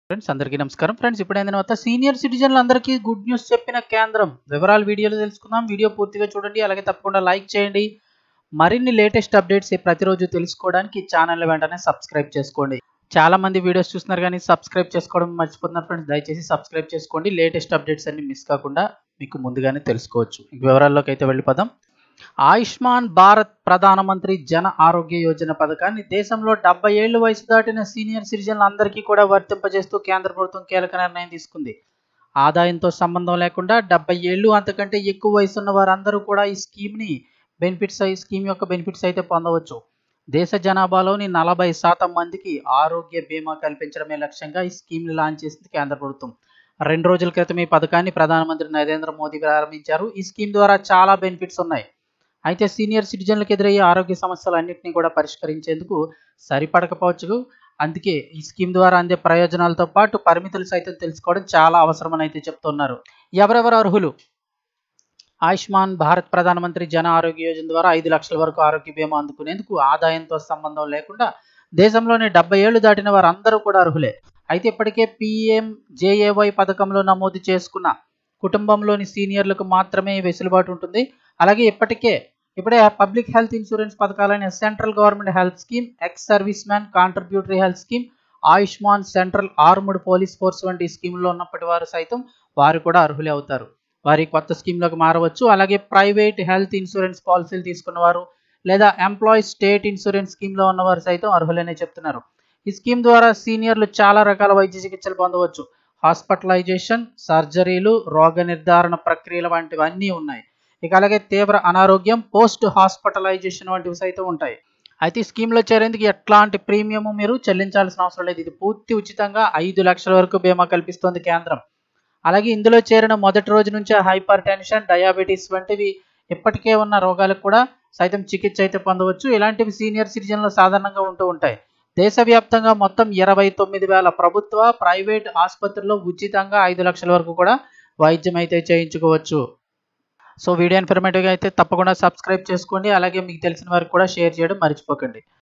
friends అందరికీ నమస్కారం friends ఇప్పుడు అయిన తర్వాత సీనియర్ సిటిజన్లందరికీ గుడ్ న్యూస్ చెప్పిన కేంద్రం వివరాలు వీడియోలో తెలుసుకుందాం వీడియో పూర్తిగా చూడండి అలాగే తప్పకుండా లైక్ చేయండి మరిన్ని లేటెస్ట్ అప్డేట్స్ ప్రతిరోజు తెలుసుకోవడానికి ఛానల్ వెంటనే సబ్స్క్రైబ్ చేసుకోండి చాలా మంది వీడియోస్ చూస్తున్నారు కానీ సబ్స్క్రైబ్ చేసుకోవడం మర్చిపోతున్నారు ఫ్రెండ్స్ దయచేసి సబ్స్క్రైబ్ చేసుకోండి లేటెస్ట్ అప్డేట్స్ అన్ని మిస్ కాకుండా మీకు ముందుగానే తెలుసుకోవచ్చు ఇంక వివరాల్లోకి అయితే వెళ్ళిపోదాం ఆయుష్మాన్ భారత్ ప్రధానమంత్రి జన ఆరోగ్య యోజన పథకాన్ని దేశంలో డెబ్బై ఏళ్ల వయసు దాటిన సీనియర్ సిటిజన్లందరికీ కూడా వర్తింపజేస్తూ కేంద్ర ప్రభుత్వం కీలక నిర్ణయం తీసుకుంది ఆదాయంతో సంబంధం లేకుండా డెబ్బై ఏళ్ళు అంతకంటే ఎక్కువ వయసు ఉన్న వారందరూ కూడా ఈ స్కీమ్ని బెనిఫిట్స్ ఈ స్కీమ్ యొక్క బెనిఫిట్స్ అయితే పొందవచ్చు దేశ జనాభాలోని నలభై శాతం మందికి ఆరోగ్య బీమా కల్పించడమే లక్ష్యంగా ఈ స్కీమ్ని లాంచ్ చేసింది కేంద్ర ప్రభుత్వం రెండు రోజుల క్రితం ఈ పథకాన్ని ప్రధానమంత్రి నరేంద్ర మోదీ ప్రారంభించారు ఈ స్కీమ్ ద్వారా చాలా బెనిఫిట్స్ ఉన్నాయి అయితే సీనియర్ సిటిజన్లకు ఎదురయ్యే ఆరోగ్య సమస్యలన్నింటినీ కూడా పరిష్కరించేందుకు సరిపడకపోవచ్చు అందుకే ఈ స్కీమ్ ద్వారా అందే ప్రయోజనాలతో పాటు పరిమితులు సైతం తెలుసుకోవడం చాలా అవసరమని అయితే చెప్తున్నారు ఎవరెవరు అర్హులు ఆయుష్మాన్ భారత్ ప్రధానమంత్రి జన ఆరోగ్య యోజన ద్వారా ఐదు లక్షల వరకు ఆరోగ్య బీమా అందుకునేందుకు ఆదాయంతో సంబంధం లేకుండా దేశంలోని డెబ్బై ఏళ్ళు దాటిన వారందరూ కూడా అర్హులే అయితే ఇప్పటికే పిఎం జేఏవై పథకంలో నమోదు చేసుకున్న కుటుంబంలోని సీనియర్లకు మాత్రమే ఈ వెసులుబాటు ఉంటుంది అలాగే ఇప్పటికే ఇప్పుడే పబ్లిక్ హెల్త్ ఇన్సూరెన్స్ పథకాలైన central government health scheme ex serviceman contributory health scheme Ayushman central armed police force వంటి స్కీముల్లో ఉన్నప్పటి వారు సైతం వారు కూడా అర్హులే అవుతారు వారి కొత్త స్కీమ్లోకి మారవచ్చు అలాగే ప్రైవేట్ హెల్త్ ఇన్సూరెన్స్ పాలసీలు తీసుకున్నవారు లేదా ఎంప్లాయీ స్టేట్ ఇన్సూరెన్స్ స్కీమ్లో ఉన్నవారు సైతం అర్హులనే చెప్తున్నారు ఈ స్కీమ్ ద్వారా సీనియర్లు చాలా రకాల వైద్య చికిత్సలు పొందవచ్చు హాస్పిటలైజేషన్ సర్జరీలు రోగ నిర్ధారణ ప్రక్రియలు వంటివన్నీ ఉన్నాయి ఇక అలాగే తీవ్ర అనారోగ్యం పోస్ట్ హాస్పిటలైజేషన్ వంటివి సైతం ఉంటాయి అయితే ఈ స్కీమ్లో చేరేందుకు ఎట్లాంటి ప్రీమియం మీరు చెల్లించాల్సిన అవసరం లేదు ఇది పూర్తి ఉచితంగా ఐదు లక్షల వరకు బీమా కల్పిస్తోంది కేంద్రం అలాగే ఇందులో చేరిన మొదటి రోజు నుంచే హైపర్ టెన్షన్ డయాబెటీస్ వంటివి ఇప్పటికే ఉన్న రోగాలకు కూడా సైతం చికిత్స అయితే పొందవచ్చు ఇలాంటివి సీనియర్ సిటిజన్లు సాధారణంగా ఉంటూ ఉంటాయి దేశవ్యాప్తంగా మొత్తం ఇరవై తొమ్మిది వేల ప్రభుత్వ ప్రైవేట్ ఆసుపత్రుల్లో ఉచితంగా ఐదు లక్షల వరకు కూడా వైద్యం అయితే చేయించుకోవచ్చు సో వీడియో ఇన్ఫర్మేటివ్గా అయితే తప్పకుండా సబ్స్క్రైబ్ చేసుకోండి అలాగే మీకు తెలిసిన వారికి కూడా షేర్ చేయడం మర్చిపోకండి